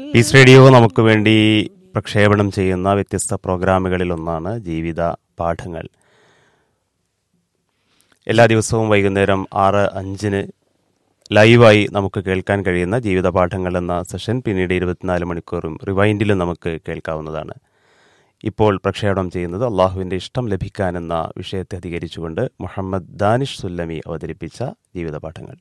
piece radio നമുക്ക് വേണ്ടി പ്രക്ഷേപണം ചെയ്യുന്ന വ്യത്യസ്ത പ്രോഗ്രാമുകളിൽ ഒന്നാണ് ജീവിത പാഠങ്ങൾ എല്ലാ ദിവസവും വൈകുന്നേരം ആറ് അഞ്ചിന് ലൈവായി നമുക്ക് കേൾക്കാൻ കഴിയുന്ന ജീവിത പാഠങ്ങൾ എന്ന സെഷൻ പിന്നീട് ഇരുപത്തിനാല് മണിക്കൂറും റിവൈൻഡിലും നമുക്ക് കേൾക്കാവുന്നതാണ് ഇപ്പോൾ പ്രക്ഷേപണം ചെയ്യുന്നത് അള്ളാഹുവിൻ്റെ ഇഷ്ടം ലഭിക്കാൻ എന്ന വിഷയത്തെ അധികരിച്ചുകൊണ്ട് മുഹമ്മദ് ദാനിഷ് സുല്ലമി അവതരിപ്പിച്ച ജീവിത പാഠങ്ങൾ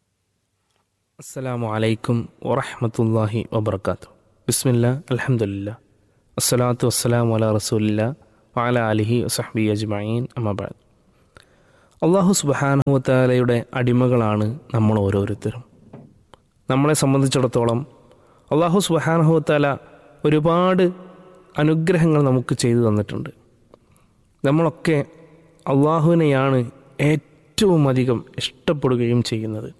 അസ്സലാമു അലൈക്കും വറഹമത്തല്ലാഹി വബർക്കാത്തു ബിസ്മില്ല അൽഹംദുലില്ലാ അസ്സലാത്തു വസ്സലാമു അല റസൂലില്ല വാല അലിഹി വസഹബി അജ്മഈൻ അമ്മബാദ് അള്ളാഹു സുബഹാനുഹത്താലയുടെ അടിമകളാണ് നമ്മൾ ഓരോരുത്തരും നമ്മളെ സംബന്ധിച്ചിടത്തോളം അള്ളാഹു സുബഹാനുഹത്താല ഒരുപാട് അനുഗ്രഹങ്ങൾ നമുക്ക് ചെയ്തു തന്നിട്ടുണ്ട് നമ്മളൊക്കെ അള്ളാഹുവിനെയാണ് ഏറ്റവും അധികം ഇഷ്ടപ്പെടുകയും ചെയ്യുന്നത്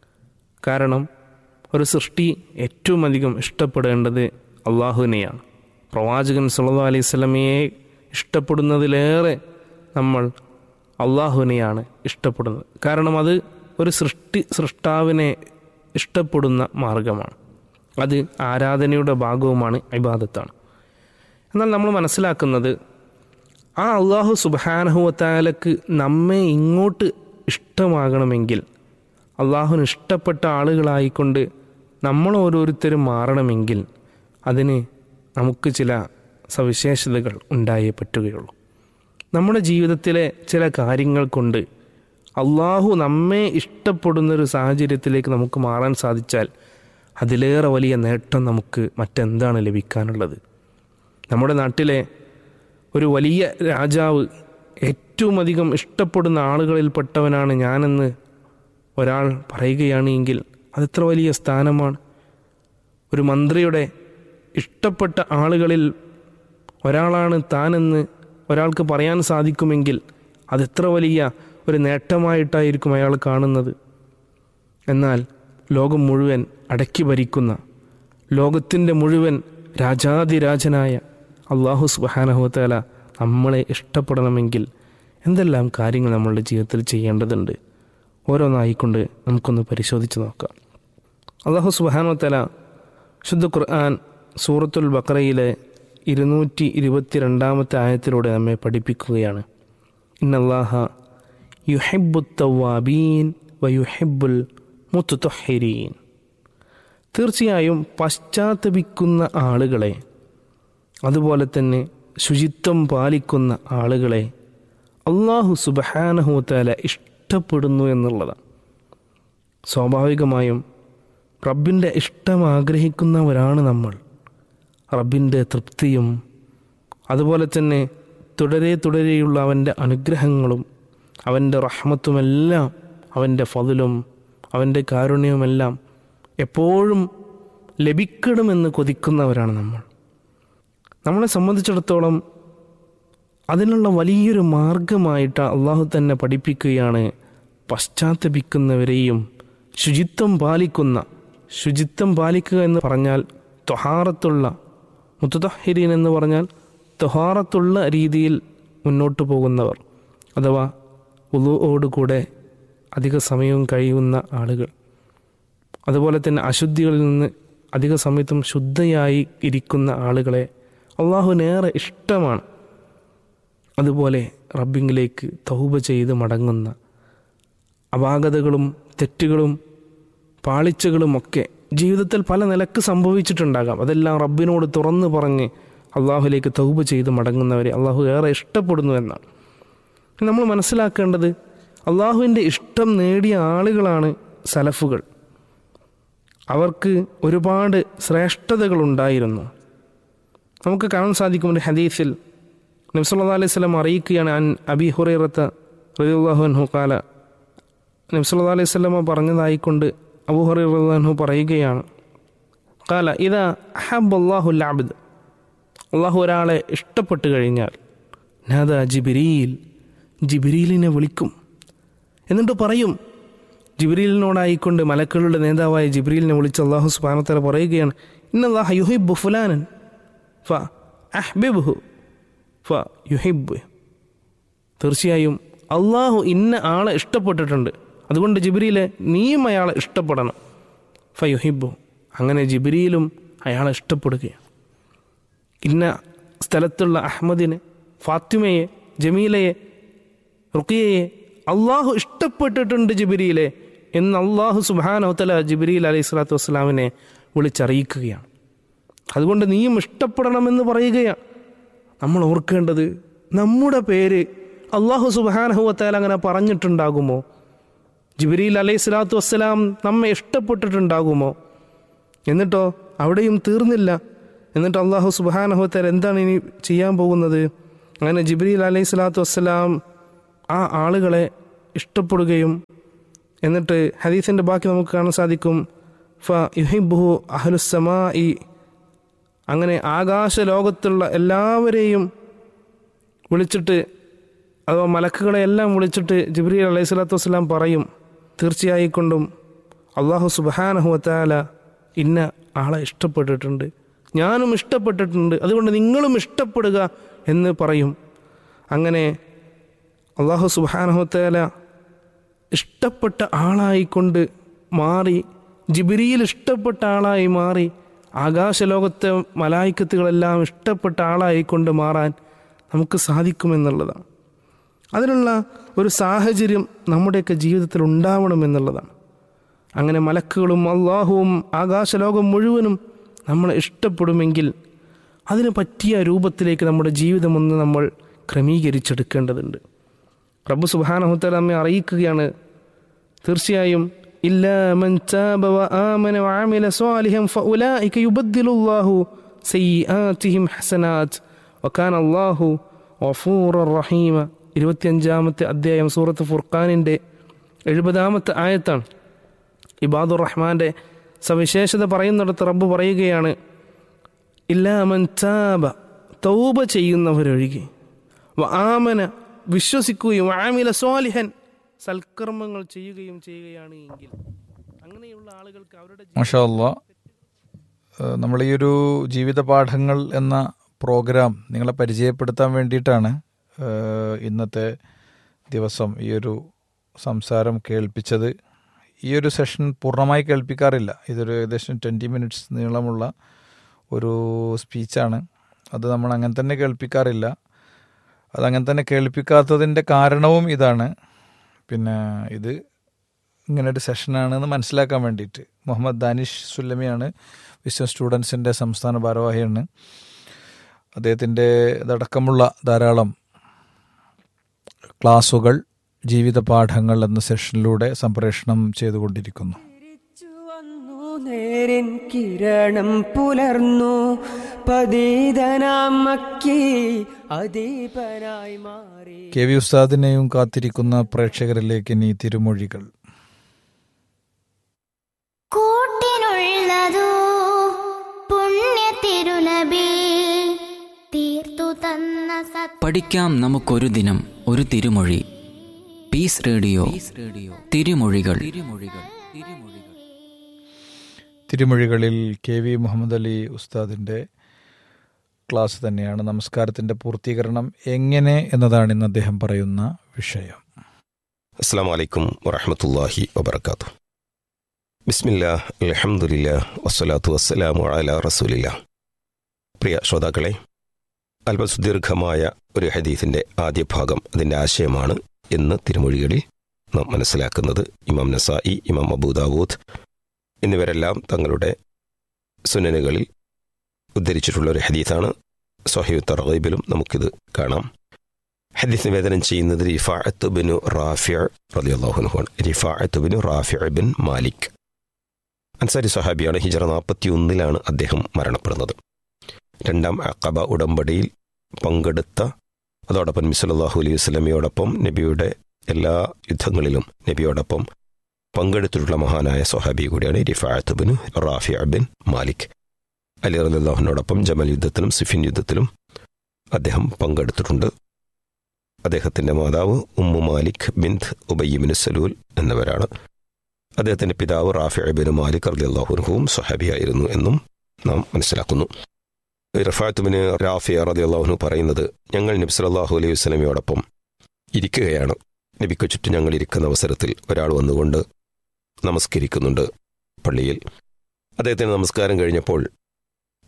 കാരണം ഒരു സൃഷ്ടി ഏറ്റവും അധികം ഇഷ്ടപ്പെടേണ്ടത് അള്ളാഹുവിനെയാണ് പ്രവാചകൻ സല്ലല്ലാഹു അലൈഹി സ്വലമയെ ഇഷ്ടപ്പെടുന്നതിലേറെ നമ്മൾ അള്ളാഹുവിനെയാണ് ഇഷ്ടപ്പെടുന്നത് കാരണം അത് ഒരു സൃഷ്ടി സൃഷ്ടാവിനെ ഇഷ്ടപ്പെടുന്ന മാർഗമാണ് അത് ആരാധനയുടെ ഭാഗവുമാണ് ഇബാദത്താണ് എന്നാൽ നമ്മൾ മനസ്സിലാക്കുന്നത് ആ അള്ളാഹു സുബാനഹുവത്താലക്ക് നമ്മെ ഇങ്ങോട്ട് ഇഷ്ടമാകണമെങ്കിൽ അള്ളാഹുവിന് ഇഷ്ടപ്പെട്ട ആളുകളായിക്കൊണ്ട് നമ്മൾ ഓരോരുത്തരും മാറണമെങ്കിൽ അതിന് നമുക്ക് ചില സവിശേഷതകൾ ഉണ്ടായേ പറ്റുകയുള്ളൂ നമ്മുടെ ജീവിതത്തിലെ ചില കാര്യങ്ങൾ കൊണ്ട് അള്ളാഹു നമ്മെ ഇഷ്ടപ്പെടുന്നൊരു സാഹചര്യത്തിലേക്ക് നമുക്ക് മാറാൻ സാധിച്ചാൽ അതിലേറെ വലിയ നേട്ടം നമുക്ക് മറ്റെന്താണ് ലഭിക്കാനുള്ളത് നമ്മുടെ നാട്ടിലെ ഒരു വലിയ രാജാവ് ഏറ്റവും അധികം ഇഷ്ടപ്പെടുന്ന ആളുകളിൽപ്പെട്ടവനാണ് ഞാനെന്ന് ഒരാൾ പറയുകയാണ് എങ്കിൽ അതെത്ര വലിയ സ്ഥാനമാണ് ഒരു മന്ത്രിയുടെ ഇഷ്ടപ്പെട്ട ആളുകളിൽ ഒരാളാണ് താനെന്ന് ഒരാൾക്ക് പറയാൻ സാധിക്കുമെങ്കിൽ അതെത്ര വലിയ ഒരു നേട്ടമായിട്ടായിരിക്കും അയാൾ കാണുന്നത് എന്നാൽ ലോകം മുഴുവൻ അടക്കി ഭരിക്കുന്ന ലോകത്തിൻ്റെ മുഴുവൻ രാജാതിരാജനായ അള്ളാഹു സുബാനഹുത്തല നമ്മളെ ഇഷ്ടപ്പെടണമെങ്കിൽ എന്തെല്ലാം കാര്യങ്ങൾ നമ്മളുടെ ജീവിതത്തിൽ ചെയ്യേണ്ടതുണ്ട് ഓരോന്നായിക്കൊണ്ട് നമുക്കൊന്ന് പരിശോധിച്ച് നോക്കാം അള്ളാഹു സുബാനുത്തല ശുദ്ധ ഖുർആൻ സൂറത്തുൽ ബക്രയിലെ ഇരുന്നൂറ്റി ഇരുപത്തിരണ്ടാമത്തെ ആയത്തിലൂടെ നമ്മെ പഠിപ്പിക്കുകയാണ് ഇന്നല്ലാഹ യുഹെബു തവാബീൻ വയുഹെബുൽ മുത്തുതൊഹിരീൻ തീർച്ചയായും പശ്ചാത്തപിക്കുന്ന ആളുകളെ അതുപോലെ തന്നെ ശുചിത്വം പാലിക്കുന്ന ആളുകളെ അള്ളാഹു സുബഹാനഹുത്താല ഇഷ്ടപ്പെടുന്നു എന്നുള്ളതാണ് സ്വാഭാവികമായും റബ്ബിൻ്റെ ഇഷ്ടം ആഗ്രഹിക്കുന്നവരാണ് നമ്മൾ റബ്ബിൻ്റെ തൃപ്തിയും അതുപോലെ തന്നെ തുടരെ തുടരെയുള്ള അവൻ്റെ അനുഗ്രഹങ്ങളും അവൻ്റെ റഹ്മത്തുമെല്ലാം അവൻ്റെ ഫതിലും അവൻ്റെ കാരുണ്യവുമെല്ലാം എപ്പോഴും ലഭിക്കണമെന്ന് കൊതിക്കുന്നവരാണ് നമ്മൾ നമ്മളെ സംബന്ധിച്ചിടത്തോളം അതിനുള്ള വലിയൊരു മാർഗമായിട്ട് അള്ളാഹു തന്നെ പഠിപ്പിക്കുകയാണ് പശ്ചാത്തപിക്കുന്നവരെയും ശുചിത്വം പാലിക്കുന്ന ശുചിത്വം പാലിക്കുക എന്ന് പറഞ്ഞാൽ തൊഹാറത്തുള്ള മുത്തഹരീൻ എന്ന് പറഞ്ഞാൽ തൊഹാറത്തുള്ള രീതിയിൽ മുന്നോട്ട് പോകുന്നവർ അഥവാ ഉളുവോടുകൂടെ അധിക സമയവും കഴിയുന്ന ആളുകൾ അതുപോലെ തന്നെ അശുദ്ധികളിൽ നിന്ന് അധിക സമയത്തും ശുദ്ധയായി ഇരിക്കുന്ന ആളുകളെ അള്ളാഹുവിനേറെ ഇഷ്ടമാണ് അതുപോലെ റബ്ബിങ്ങിലേക്ക് തൗബ ചെയ്ത് മടങ്ങുന്ന അപാകതകളും തെറ്റുകളും പാളിച്ചകളുമൊക്കെ ജീവിതത്തിൽ പല നിലക്ക് സംഭവിച്ചിട്ടുണ്ടാകാം അതെല്ലാം റബ്ബിനോട് തുറന്നു പറഞ്ഞ് അള്ളാഹുലേക്ക് തൗബ ചെയ്ത് മടങ്ങുന്നവരെ അള്ളാഹു ഏറെ ഇഷ്ടപ്പെടുന്നു എന്നാണ് നമ്മൾ മനസ്സിലാക്കേണ്ടത് അള്ളാഹുവിൻ്റെ ഇഷ്ടം നേടിയ ആളുകളാണ് സലഫുകൾ അവർക്ക് ഒരുപാട് ശ്രേഷ്ഠതകളുണ്ടായിരുന്നു നമുക്ക് കാണാൻ സാധിക്കും ഒരു ഹദീസിൽ നബ്സല്ലാ അലൈഹി സ്വലം അറിയിക്കുകയാണ് അൻ അബി ഹുറൈറത്ത് റലിഹു കാല നബ്സല്ലാ അലൈഹി സ്വലമ പറഞ്ഞതായിക്കൊണ്ട് അബു ഹുറൈറഹു പറയുകയാണ് കാല ഇതാ അഹബ് അള്ളാഹു ലാബിദ് അള്ളാഹു ഒരാളെ ഇഷ്ടപ്പെട്ട് കഴിഞ്ഞാൽ നാദ ജിബിരിയിൽ ജിബിരിയിലിനെ വിളിക്കും എന്നിട്ട് പറയും ജിബ്രീലിനോടായിക്കൊണ്ട് മലക്കളുടെ നേതാവായ ജിബ്രീലിനെ വിളിച്ച് അള്ളാഹു സുബാനത്തല പറയുകയാണ് ഇന്നല്ലാഹ യുഹിബ് ഫുലാനൻ ഫ അഹ്ബിബ്ഹു ഫ യുഹിബ് തീർച്ചയായും അള്ളാഹു ഇന്ന ആളെ ഇഷ്ടപ്പെട്ടിട്ടുണ്ട് അതുകൊണ്ട് ജിബ്രീലെ നീയും അയാളെ ഇഷ്ടപ്പെടണം ഫ യുഹിബു അങ്ങനെ ജിബ്രീലും അയാളെ ഇഷ്ടപ്പെടുകയാണ് ഇന്ന സ്ഥലത്തുള്ള അഹമ്മദിനെ ഫാത്തിമയെ ജമീലയെ റുക്കിയയെ അള്ളാഹു ഇഷ്ടപ്പെട്ടിട്ടുണ്ട് ജിബിരിയിലെ എന്ന് അള്ളാഹു സുബാനോത്തല ജിബിരിയിൽ അലൈഹി സ്വലാത്തു വസ്സലാമിനെ വിളിച്ചറിയിക്കുകയാണ് അതുകൊണ്ട് നീയും ഇഷ്ടപ്പെടണമെന്ന് പറയുകയാണ് നമ്മൾ ഓർക്കേണ്ടത് നമ്മുടെ പേര് അള്ളാഹു സുബാനഹുവത്താൽ അങ്ങനെ പറഞ്ഞിട്ടുണ്ടാകുമോ ജിബിരിയിൽ അലൈഹി സ്വലാത്തു വസ്സലാം നമ്മെ ഇഷ്ടപ്പെട്ടിട്ടുണ്ടാകുമോ എന്നിട്ടോ അവിടെയും തീർന്നില്ല എന്നിട്ട് അള്ളാഹു സുബാനഹുത്താൽ എന്താണ് ഇനി ചെയ്യാൻ പോകുന്നത് അങ്ങനെ ജിബ്രീൽ അലൈഹി സ്വലാത്തു വസ്സലാം ആ ആളുകളെ ഇഷ്ടപ്പെടുകയും എന്നിട്ട് ഹദീസിൻ്റെ ബാക്കി നമുക്ക് കാണാൻ സാധിക്കും ഫ യുഹിബുഹു അഹ്ലുസമാ ഇ അങ്ങനെ ആകാശ ലോകത്തുള്ള എല്ലാവരെയും വിളിച്ചിട്ട് അഥവാ മലക്കുകളെ എല്ലാം വിളിച്ചിട്ട് ജിബ്രീൽ അലൈഹി സ്വലാത്തു വസ്സലാം പറയും തീർച്ചയായിക്കൊണ്ടും അള്ളാഹു സുബാനഹുവത്താല ഇന്ന ആളെ ഇഷ്ടപ്പെട്ടിട്ടുണ്ട് ഞാനും ഇഷ്ടപ്പെട്ടിട്ടുണ്ട് അതുകൊണ്ട് നിങ്ങളും ഇഷ്ടപ്പെടുക എന്ന് പറയും അങ്ങനെ അള്ളാഹു സുബാനഹുത്താല ഇഷ്ടപ്പെട്ട ആളായിക്കൊണ്ട് മാറി ജിബിരിയിൽ ഇഷ്ടപ്പെട്ട ആളായി മാറി ആകാശലോകത്തെ മലായിക്കത്തുകളെല്ലാം ഇഷ്ടപ്പെട്ട ആളായിക്കൊണ്ട് മാറാൻ നമുക്ക് സാധിക്കുമെന്നുള്ളതാണ് അതിനുള്ള ഒരു സാഹചര്യം നമ്മുടെയൊക്കെ ജീവിതത്തിൽ ഉണ്ടാവണമെന്നുള്ളതാണ് അങ്ങനെ മലക്കുകളും അള്ളാഹുവും ആകാശലോകം മുഴുവനും നമ്മളെ ഇഷ്ടപ്പെടുമെങ്കിൽ അതിന് പറ്റിയ രൂപത്തിലേക്ക് നമ്മുടെ ജീവിതം ഒന്ന് നമ്മൾ ക്രമീകരിച്ചെടുക്കേണ്ടതുണ്ട് റബ്ബ് സുബാനഹുത്തല നമ്മെ അറിയിക്കുകയാണ് തീർച്ചയായും ഇല്ലാ മൻ താബ വആമന വഅമില സ്വാലിഹൻ ഫഉലൈക യുബദ്ദിലുല്ലാഹു സയ്യിആതിഹിം ഹസനാത്ത് വകാന അല്ലാഹു ഗഫൂറർ റഹീമ ഇരുപത്തിയഞ്ചാമത്തെ അധ്യായം സൂറത്ത് ഫുർഖാനിൻ്റെ എഴുപതാമത്തെ ആയത്താണ് ഇബാദുർ റഹ്മാൻ്റെ സവിശേഷത പറയുന്നിടത്ത് റബ്ബ് പറയുകയാണ് ഇല്ലാമൻ താബ തൗബ ചെയ്യുന്നവരൊഴികെ വ ആമന വിശ്വസിക്കുകയും ആമില സ്വാലിഹൻ സൽക്കർമ്മങ്ങൾ ചെയ്യുകയും ചെയ്യുകയാണ് എങ്കിൽ അങ്ങനെയുള്ള ആളുകൾക്ക് അവരുടെ മാഷാ അല്ലാ ഏഹ് നമ്മൾ ഈ ഒരു ജീവിത പാഠങ്ങൾ എന്ന പ്രോഗ്രാം നിങ്ങളെ പരിചയപ്പെടുത്താൻ വേണ്ടിയിട്ടാണ് ഏഹ് ഇന്നത്തെ ദിവസം ഈ ഒരു സംസാരം കേൾപ്പിച്ചത് ഈ ഒരു സെഷൻ പൂർണ്ണമായി കേൾപ്പിക്കാറില്ല ഇതൊരു ഏകദേശം ട്വൻറ്റി മിനിറ്റ്സ് നീളമുള്ള ഒരു സ്പീച്ചാണ് അത് നമ്മൾ അങ്ങനെ തന്നെ കേൾപ്പിക്കാറില്ല അതങ്ങനെ തന്നെ കേൾപ്പിക്കാത്തതിൻ്റെ കാരണവും ഇതാണ് പിന്നെ ഇത് ഇങ്ങനെ ഒരു സെഷനാണെന്ന് മനസ്സിലാക്കാൻ വേണ്ടിയിട്ട് മുഹമ്മദ് ദാനിഷ് സുല്ലമിയാണ് വിശ്വം സ്റ്റുഡൻസിൻ്റെ സംസ്ഥാന ഭാരവാഹിയാണ് അദ്ദേഹത്തിൻ്റെ ഇതടക്കമുള്ള ധാരാളം ക്ലാസുകൾ ജീവിത പാഠങ്ങൾ എന്ന സെഷനിലൂടെ സംപ്രേഷണം ചെയ്തുകൊണ്ടിരിക്കുന്നു തിരിച്ചു വന്നു നേരിൻ കിരണം പുലർന്നു പതീതനാം മക്കി അദീപനായി മാറി കെ വി ഉസ്താദിനെയും കാത്തിരിക്കുന്ന പ്രേക്ഷകരിലേക്ക് ഇനി തിരുമൊഴികൾ കൂട്ടിനുള്ളതോ പുണ്യ തിരുനബി തീർത്തു തന്ന സത് പഠിക്കാം നമുക്കൊരു ദിനം ഒരു തിരുമൊഴി പീസ് റേഡിയോ റേഡിയോ തിരുമൊഴികൾ തിരുമൊഴികൾ തിരുമൊഴികൾ തിരുമൊഴികളിൽ കെ വി മുഹമ്മദ് അലി ഉസ്താദിൻ്റെ ക്ലാസ് തന്നെയാണ് നമസ്കാരത്തിൻ്റെ പൂർത്തീകരണം എങ്ങനെ എന്നതാണ് ഇന്ന് അദ്ദേഹം പറയുന്ന വിഷയം അസ്സാം വലൈക്കും വറഹമത്തല്ലാഹി വബർക്കാത്തു ബിസ്മില്ലാ അലഹമുല്ല വസ്സലാത്തു വസ്സലാമു അല റസൂലില്ല പ്രിയ ശ്രോതാക്കളെ അല്പ സുദീർഘമായ ഒരു ഹദീസിൻ്റെ ആദ്യ ഭാഗം അതിൻ്റെ ആശയമാണ് എന്ന് തിരുമൊഴികളിൽ നാം മനസ്സിലാക്കുന്നത് ഇമാം നസായി ഇമാം അബൂദാവൂദ് എന്നിവരെല്ലാം തങ്ങളുടെ സുനനുകളിൽ ഉദ്ധരിച്ചിട്ടുള്ള ഒരു ഹദീസാണ് സൊഹീബ് തറഗീബിലും നമുക്കിത് കാണാം ഹദീസ് നിവേദനം ചെയ്യുന്നത് റിഫാഅത്ത് ബിനു റാഫിയ റളിയല്ലാഹുനുഹാണ് Rifaat bin Rafia bin Malik Ansari സഹാബിയാണ് ഹിജറ നാൽപ്പത്തി ഒന്നിലാണ് അദ്ദേഹം മരണപ്പെടുന്നത് രണ്ടാം അക്കബ ഉടമ്പടിയിൽ പങ്കെടുത്ത അതോടൊപ്പം മിസലല്ലാഹു അലൈഹി വസ്ലമയോടൊപ്പം നബിയുടെ എല്ലാ യുദ്ധങ്ങളിലും നബിയോടൊപ്പം പങ്കെടുത്തിട്ടുള്ള മഹാനായ സ്വഹാബി കൂടിയാണ് Rifaat bin Rafia bin Malik Ali റലിള്ളാഹുവിനോടൊപ്പം ജമൽ യുദ്ധത്തിലും സിഫിൻ യുദ്ധത്തിലും അദ്ദേഹം പങ്കെടുത്തിട്ടുണ്ട് അദ്ദേഹത്തിൻ്റെ മാതാവ് ഉമ്മു മാലിക് ബിന്ത് ഉബയ്യബിന് സലൂൽ എന്നിവരാണ് അദ്ദേഹത്തിൻ്റെ പിതാവ് റാഫി ബിൻ മാലിക് റലിയല്ലാഹുനുഹുവും സ്വഹാബിയായിരുന്നു എന്നും നാം മനസ്സിലാക്കുന്നു റഫാത്തുബിന് റാഫി റലിയല്ലാഹുനു പറയുന്നത് ഞങ്ങൾ നബി സല്ലല്ലാഹു അലൈഹി വസ്ലമയോടൊപ്പം ഇരിക്കുകയാണ് നബിക്ക് ചുറ്റും ഞങ്ങൾ ഇരിക്കുന്ന അവസരത്തിൽ ഒരാൾ വന്നുകൊണ്ട് നമസ്കരിക്കുന്നുണ്ട് പള്ളിയിൽ അദ്ദേഹത്തിന് നമസ്കാരം കഴിഞ്ഞപ്പോൾ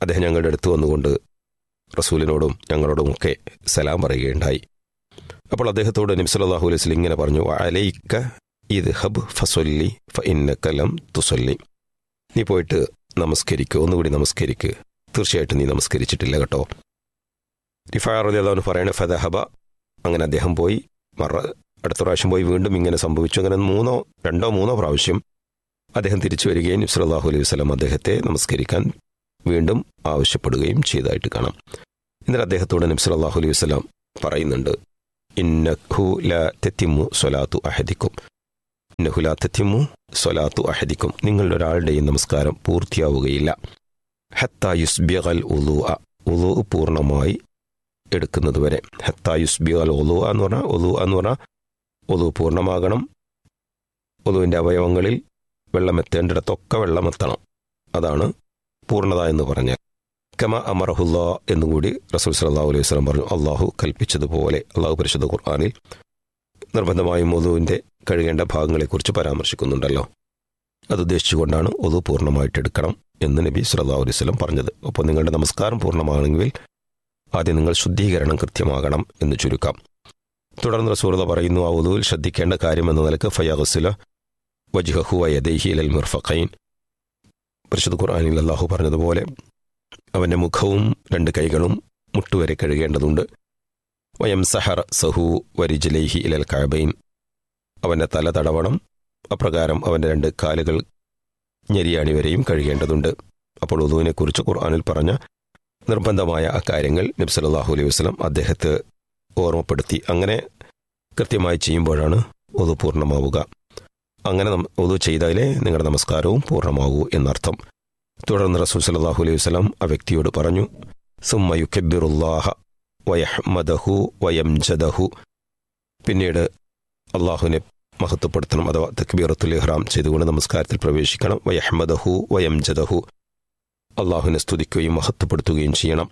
അദ്ദേഹം ഞങ്ങളുടെ അടുത്ത് വന്നുകൊണ്ട് റസൂലിനോടും ഞങ്ങളോടുമൊക്കെ സലാം പറയുകയുണ്ടായി അപ്പോൾ അദ്ദേഹത്തോട് നബ്സലാഹു അലൈഹി വസല്ലം ഇങ്ങനെ പറഞ്ഞു അലൈക്ക ഇത് ഹബ് ഫസൊല്ലി ഫ ഇന്നക്കലം തുസൊല്ലി നീ പോയിട്ട് നമസ്കരിക്കുക ഒന്നുകൂടി നമസ്കരിക്കുക തീർച്ചയായിട്ടും നീ നമസ്കരിച്ചിട്ടില്ല കേട്ടോ റിഫാർ അലിയാദാവിന് പറയണ ഫതഹബ അങ്ങനെ അദ്ദേഹം പോയി മറ അടുത്ത പ്രാവശ്യം പോയി വീണ്ടും ഇങ്ങനെ സംഭവിച്ചു അങ്ങനെ മൂന്നോ രണ്ടോ മൂന്നോ പ്രാവശ്യം അദ്ദേഹം തിരിച്ചു വരികയും നബ്സലാഹു അലൈഹി വസ്ലം അദ്ദേഹത്തെ നമസ്കരിക്കാൻ വീണ്ടും ആവശ്യപ്പെടുകയും ചെയ്തതായിട്ട് കാണാം എന്നിട്ട് അദ്ദേഹത്തോട് നബ്സലാഹു അലൈഹി വസ്ലാം പറയുന്നുണ്ട് ഇന്നഹു ല തെത്തിമു സ്വലാത്തു അഹദിക്കും ഇന്നഹു ല തെത്തിമു സ്വലാത്തു അഹദിക്കും നിങ്ങളുടെ ഒരാളുടെയും നമസ്കാരം പൂർത്തിയാവുകയില്ല ഹത്ത യുസ്ബിയൽ ഉലു ഉലു പൂർണ്ണമായി എടുക്കുന്നതുവരെ ഹത്ത യുസ്ബിയൽ ഒലു എന്ന് പറഞ്ഞാൽ ഒലു എന്ന് പറഞ്ഞാൽ ഒലു പൂർണ്ണമാകണം ഒലുവിൻ്റെ അവയവങ്ങളിൽ വെള്ളമെത്തേണ്ടിടത്തൊക്കെ വെള്ളമെത്തണം അതാണ് പൂർണ്ണത എന്ന് പറഞ്ഞാൽ കമ അമറഹുല്ല എന്നുകൂടി റസൂൽ സല്ലാഹു അലൈഹി വസ്ലം പറഞ്ഞു അള്ളാഹു കൽപ്പിച്ചതുപോലെ അള്ളാഹു പരിശുദ്ധ ഖുർആാനിൽ നിർബന്ധമായും ഒതുവിൻ്റെ കഴുകേണ്ട ഭാഗങ്ങളെക്കുറിച്ച് പരാമർശിക്കുന്നുണ്ടല്ലോ അത് ഉദ്ദേശിച്ചുകൊണ്ടാണ് ഒതു പൂർണ്ണമായിട്ട് എടുക്കണം എന്ന് നബി സല്ലാഹു അലൈഹി വസ്ലം പറഞ്ഞത് അപ്പോൾ നിങ്ങളുടെ നമസ്കാരം പൂർണ്ണമാണെങ്കിൽ ആദ്യം നിങ്ങൾ ശുദ്ധീകരണം കൃത്യമാകണം എന്ന് ചുരുക്കാം തുടർന്ന് റസൂർത പറയുന്നു ആ ഒതുവിൽ ശ്രദ്ധിക്കേണ്ട കാര്യം എന്ന നിലക്ക് ഫയാഹുസുല വജ്ഹഹു വയദൈഹി അൽ മിർഫഖൈൻ പരിശുദ്ധ ഖുർആാനിൽ അള്ളാഹു പറഞ്ഞതുപോലെ അവൻ്റെ മുഖവും രണ്ട് കൈകളും മുട്ടുവരെ കഴുകേണ്ടതുണ്ട് വയം സഹർ സഹു വരിജലൈഹി ഇലൽ കഴബൈൻ അവൻ്റെ തല തടവണം അപ്രകാരം അവൻ്റെ രണ്ട് കാലുകൾ ഞെരിയാണി വരെയും കഴുകേണ്ടതുണ്ട് അപ്പോൾ ഉദുവിനെക്കുറിച്ച് ഖുർആാനിൽ പറഞ്ഞ നിർബന്ധമായ ആ കാര്യങ്ങൾ നബ്സലാഹു അലൈഹി വസ്ലം അദ്ദേഹത്തെ ഓർമ്മപ്പെടുത്തി അങ്ങനെ കൃത്യമായി ചെയ്യുമ്പോഴാണ് ഉദു പൂർണ്ണമാവുക അങ്ങനെ ഉദു ചെയ്താലേ നിങ്ങളുടെ നമസ്കാരവും പൂർണ്ണമാകൂ എന്നർത്ഥം തുടർന്ന് റസൂൽ സലാഹു അലൈഹി വസ്ലാം ആ വ്യക്തിയോട് പറഞ്ഞു സുമ്മ യുക്കബിറുല്ലാഹ വയഹ്മദഹു വയംജദഹു പിന്നീട് അള്ളാഹുവിനെ മഹത്വപ്പെടുത്തണം അഥവാ തക്ബീറത്തുൽ ഇഹ്റാം ചെയ്തുകൊണ്ട് നമസ്കാരത്തിൽ പ്രവേശിക്കണം വയഹ്മദഹു വയംജദഹു അള്ളാഹുവിനെ സ്തുതിക്കുകയും മഹത്വപ്പെടുത്തുകയും ചെയ്യണം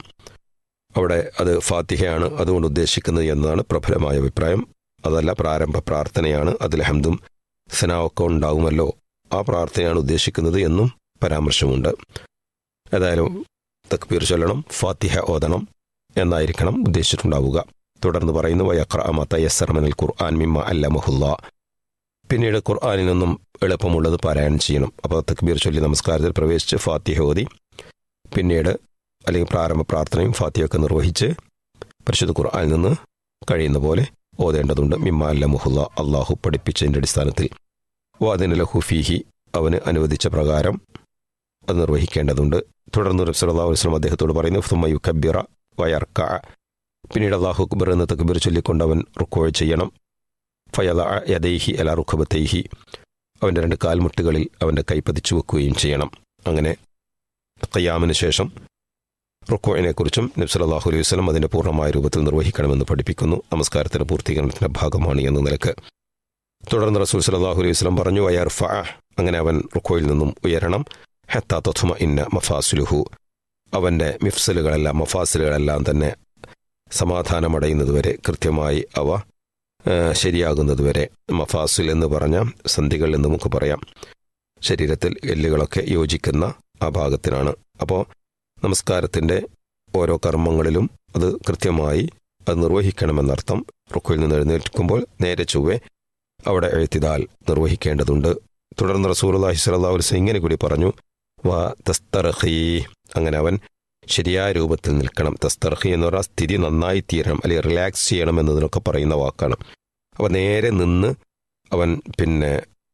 അവിടെ അത് ഫാത്തിഹയാണ് അതുകൊണ്ട് ഉദ്ദേശിക്കുന്നത് എന്നതാണ് പ്രബലമായ അഭിപ്രായം അതല്ല പ്രാരംഭ പ്രാർത്ഥനയാണ് അതിൽ ഹംദും സനാവൊക്കെ ഉണ്ടാകുമല്ലോ ആ പ്രാർത്ഥനയാണ് ഉദ്ദേശിക്കുന്നത് എന്നും പരാമർശമുണ്ട് ഏതായാലും തക്ബീർ ചൊല്ലണം ഫാത്തിഹ ഓതണം എന്നായിരിക്കണം ഉദ്ദേശിച്ചിട്ടുണ്ടാവുക തുടർന്ന് പറയുന്നു വയക്ര തയസ്സർമനൽ ഖുർആൻ മിമ്മ അല്ലമഹുല്ല പിന്നീട് ഖുർആാനിൽ നിന്നും എളുപ്പമുള്ളത് പാരായണം ചെയ്യണം അപ്പോൾ തക്ബീർ ചൊല്ലി നമസ്കാരത്തിൽ പ്രവേശിച്ച് ഫാത്തിഹ ഓതി പിന്നീട് അല്ലെങ്കിൽ പ്രാരംഭ പ്രാർത്ഥനയും ഫാത്തിഹയൊക്കെ നിർവഹിച്ച് പരിശുദ്ധ ഖുർആാനിൽ നിന്ന് കഴിയുന്ന പോലെ ഓതേണ്ടതുണ്ട് മിമ്മ അല്ലമുഹുല്ല അള്ളാഹു പഠിപ്പിച്ചതിൻ്റെ അടിസ്ഥാനത്തിൽ വാദിന ലഹുഫീഹി അവന് അനുവദിച്ച പ്രകാരം അത് നിർവഹിക്കേണ്ടതുണ്ട് തുടർന്ന് റബ്സലാഹു വസ്ലം അദ്ദേഹത്തോട് പറയുന്നു ഫുമയു കബിറ വയർക്ക പിന്നീട് അള്ളാഹു അക്ബർ എന്ന തക്ബീർ ചൊല്ലിക്കൊണ്ട് അവൻ റുക്കോഴ് ചെയ്യണം ഫയല യദൈഹി അല റുഖബത്തൈഹി അവൻ്റെ രണ്ട് കാൽമുട്ടുകളിൽ അവൻ്റെ കൈ പതിച്ചു വെക്കുകയും ചെയ്യണം അങ്ങനെ ഖയ്യാമിന് ശേഷം റുക്കോയിനെക്കുറിച്ചും നബ്സലാഹു അലൈഹി വസ്ലം അതിൻ്റെ പൂർണ്ണമായ രൂപത്തിൽ നിർവഹിക്കണമെന്ന് പഠിപ്പിക്കുന്നു നമസ്കാരത്തിൻ്റെ പൂർത്തീകരണത്തിൻ്റെ ഭാഗമാണ് എന്ന നിലക്ക് തുടർന്ന് റസൂൽ സലാഹു അലൈഹി വസ്ലം പറഞ്ഞു വയർഫ അങ്ങനെ അവൻ റുക്കോയിൽ നിന്നും ഉയരണം ഹെത്ത തൊഥുമ ഇന്ന മഫാസുലുഹു അവൻ്റെ മിഫ്സലുകളെല്ലാം മഫാസിലുകളെല്ലാം തന്നെ സമാധാനമടയുന്നതുവരെ കൃത്യമായി അവ ശരിയാകുന്നതുവരെ മഫാസുൽ എന്ന് പറഞ്ഞ സന്ധികൾ എന്ന് നമുക്ക് പറയാം ശരീരത്തിൽ എല്ലുകളൊക്കെ യോജിക്കുന്ന ആ ഭാഗത്തിനാണ് അപ്പോൾ നമസ്കാരത്തിൻ്റെ ഓരോ കർമ്മങ്ങളിലും അത് കൃത്യമായി അത് നിർവഹിക്കണമെന്നർത്ഥം റുക്കോയിൽ നിന്ന് എഴുന്നേൽക്കുമ്പോൾ നേരെ ചൊവ്വെ അവിടെ എഴുത്തിതാൽ നിർവഹിക്കേണ്ടതുണ്ട് തുടർന്ന് റസൂർ അള്ളാഹി സ്വലാ വസ്ലം ഇങ്ങനെ കൂടി പറഞ്ഞു വാ തസ്തർഹി അങ്ങനെ അവൻ ശരിയായ രൂപത്തിൽ നിൽക്കണം തസ്തർഹി എന്ന് പറഞ്ഞാൽ സ്ഥിതി നന്നായി തീരണം അല്ലെങ്കിൽ റിലാക്സ് ചെയ്യണം എന്നതിനൊക്കെ പറയുന്ന വാക്കാണ് അപ്പോൾ നേരെ നിന്ന് അവൻ പിന്നെ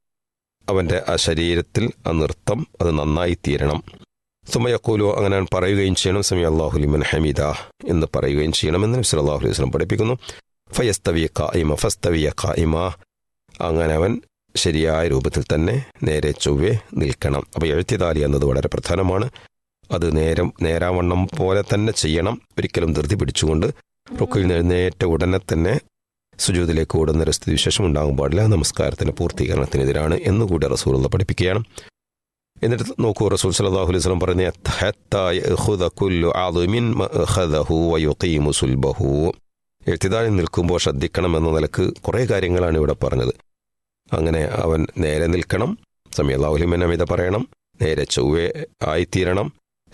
അവൻ്റെ ആ ശരീരത്തിൽ ആ നൃത്തം അത് നന്നായി തീരണം സുമയക്കൂലു അങ്ങനെ പറയുകയും ചെയ്യണം സമി അള്ളാഹുലിമൻ ഹമീദ എന്ന് പറയുകയും ചെയ്യണമെന്ന് നബി സല്ലല്ലാഹു അലൈഹി വസല്ലം പഠിപ്പിക്കുന്നു ഫയസ്തവിയ ഖായിമ ഫസ്തവിയ ഖായിമ അങ്ങനെ അവൻ ശരിയായ രൂപത്തിൽ തന്നെ നേരെ ചൊവ്വെ നിൽക്കണം അപ്പോൾ എഴുത്തിതാലി എന്നത് വളരെ പ്രധാനമാണ് അത് നേരം നേരാവണ്ണം പോലെ തന്നെ ചെയ്യണം ഒരിക്കലും ധൃതി പിടിച്ചുകൊണ്ട് റുക്കയിൽ എഴുന്നേറ്റ ഉടനെ തന്നെ സുജൂതിലേക്ക് ഓടുന്ന ഒരു സ്ഥിതിവിശേഷം ഉണ്ടാകാൻ പാടില്ല നമസ്കാരത്തിന് പൂർത്തീകരണത്തിനെതിരാണ് എന്നുകൂടി റസൂലുള്ള പഠിപ്പിക്കുകയാണ് എന്നിട്ട് നോക്കൂ റസൂൽ സല്ലല്ലാഹു അലൈഹി വസല്ലം പറഞ്ഞ ഹത്താ യഖുദ കുല്ലു ആദിമിൻ മഅഖദഹു വയുഖീമു സുൽബഹു എഴുത്തിതാഴി നിൽക്കുമ്പോൾ ശ്രദ്ധിക്കണം എന്ന നിലക്ക് കുറേ കാര്യങ്ങളാണ് ഇവിടെ പറഞ്ഞത് അങ്ങനെ അവൻ നേരെ നിൽക്കണം സമയല്ലാഹുലിമൻ അമിത പറയണം നേരെ ചൊവ്വെ ആയിത്തീരണം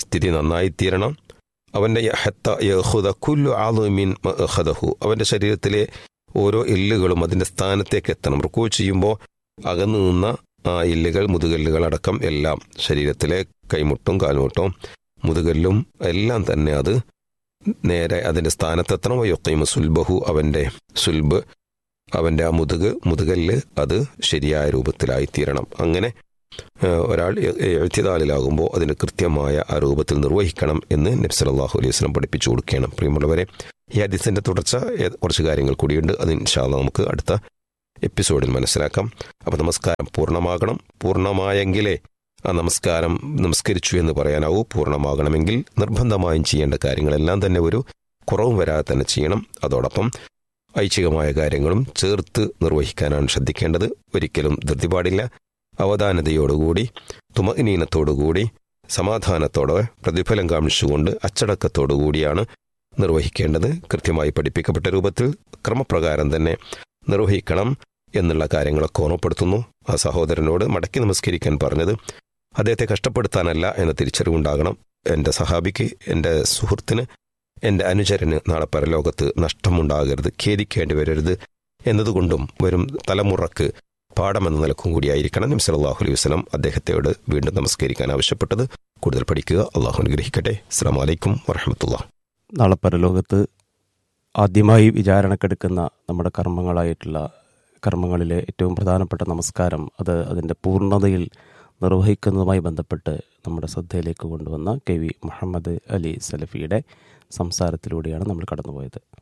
സ്ഥിതി നന്നായിത്തീരണം അവൻ്റെ ഹത്ത യഹുദ കുല്ലു ആളുമിൻ മഹദഹു അവൻ്റെ ശരീരത്തിലെ ഓരോ എല്ലുകളും അതിൻ്റെ സ്ഥാനത്തേക്ക് എത്തണം റുക്കൂ ചെയ്യുമ്പോൾ അകന്നു നിന്ന ആ എല്ലുകൾ മുതുകല്ലുകൾ അടക്കം എല്ലാം ശരീരത്തിലെ കൈമുട്ടും കാൽമുട്ടും മുതുകല്ലും എല്ലാം തന്നെ അത് നേരെ അതിൻ്റെ സ്ഥാനത്തെത്തണം യൊക്കൈമ സുൽബഹു അവൻ്റെ സുൽബ് അവൻ്റെ ആ മുതുക് മുതുകല്ല് അത് ശരിയായ രൂപത്തിലായിത്തീരണം അങ്ങനെ ഏഹ്, ഒരാൾ എഴുത്തിതാളിലാകുമ്പോൾ അതിന് കൃത്യമായ ആ രൂപത്തിൽ നിർവഹിക്കണം എന്ന് നബ്സലാഹു അലൈഹി വസ്ലം പഠിപ്പിച്ചു കൊടുക്കുകയാണ് പ്രിയമുള്ളവരെ ഈ ഹദീസിന്റെ തുടർച്ച ഏ- കുറച്ച് കാര്യങ്ങൾ കൂടിയുണ്ട് അത് ഇൻഷാല്ല നമുക്ക് അടുത്ത എപ്പിസോഡിൽ മനസ്സിലാക്കാം അപ്പോൾ നമസ്കാരം പൂർണ്ണമാകണം പൂർണ്ണമായെങ്കിലേ ആ നമസ്കാരം നമസ്കരിച്ചു എന്ന് പറയാനാവൂ പൂർണ്ണമാകണമെങ്കിൽ നിർബന്ധമായും ചെയ്യേണ്ട കാര്യങ്ങളെല്ലാം തന്നെ ഒരു കുറവും വരാതെ തന്നെ ചെയ്യണം അതോടൊപ്പം ഐച്ഛികമായ കാര്യങ്ങളും ചേർത്ത് നിർവഹിക്കാനാണ് ശ്രദ്ധിക്കേണ്ടത് ഒരിക്കലും ധൃതി പാടില്ല അവധാനതയോടുകൂടി തുമനീനത്തോടുകൂടി സമാധാനത്തോടെ പ്രതിഫലം കാണിച്ചുകൊണ്ട് അച്ചടക്കത്തോടുകൂടിയാണ് നിർവഹിക്കേണ്ടത് കൃത്യമായി പഠിപ്പിക്കപ്പെട്ട രൂപത്തിൽ ക്രമപ്രകാരം തന്നെ നിർവഹിക്കണം എന്നുള്ള കാര്യങ്ങളൊക്കെ ഓർമ്മപ്പെടുത്തുന്നു ആ സഹോദരനോട് മടക്കി നമസ്കരിക്കാൻ പറഞ്ഞത് അദ്ദേഹത്തെ കഷ്ടപ്പെടുത്താനല്ല എന്ന തിരിച്ചറിവുണ്ടാകണം എൻ്റെ സഹാബിക്ക് എൻ്റെ സുഹൃത്തിന് എൻ്റെ അനുചരന് നാളെ പരലോകത്ത് നഷ്ടമുണ്ടാകരുത് ഖേദിക്കേണ്ടി വരരുത് എന്നതുകൊണ്ടും വരും തലമുറക്ക് പാഠമെന്ന നിലക്കും കൂടിയായിരിക്കണം നബി സല്ലല്ലാഹു അലൈഹി വസല്ലം അദ്ദേഹത്തോട് വീണ്ടും നമസ്കരിക്കാൻ ആവശ്യപ്പെട്ടത് കൂടുതൽ പഠിക്കുക അള്ളാഹു അനുഗ്രഹിക്കട്ടെ അസ്സാം വലൈക്കും വറഹമത്തുള്ള നാളെ പരലോകത്ത് ആദ്യമായി വിചാരണക്കെടുക്കുന്ന നമ്മുടെ കർമ്മങ്ങളായിട്ടുള്ള കർമ്മങ്ങളിലെ ഏറ്റവും പ്രധാനപ്പെട്ട നമസ്കാരം അത് അതിൻ്റെ പൂർണ്ണതയിൽ നിർവഹിക്കുന്നതുമായി ബന്ധപ്പെട്ട് നമ്മുടെ ശ്രദ്ധയിലേക്ക് കൊണ്ടുവന്ന കെ വി മുഹമ്മദ് അലി സലഫിയുടെ സംസാരത്തിലൂടെയാണ് നമ്മൾ കടന്നുപോയത്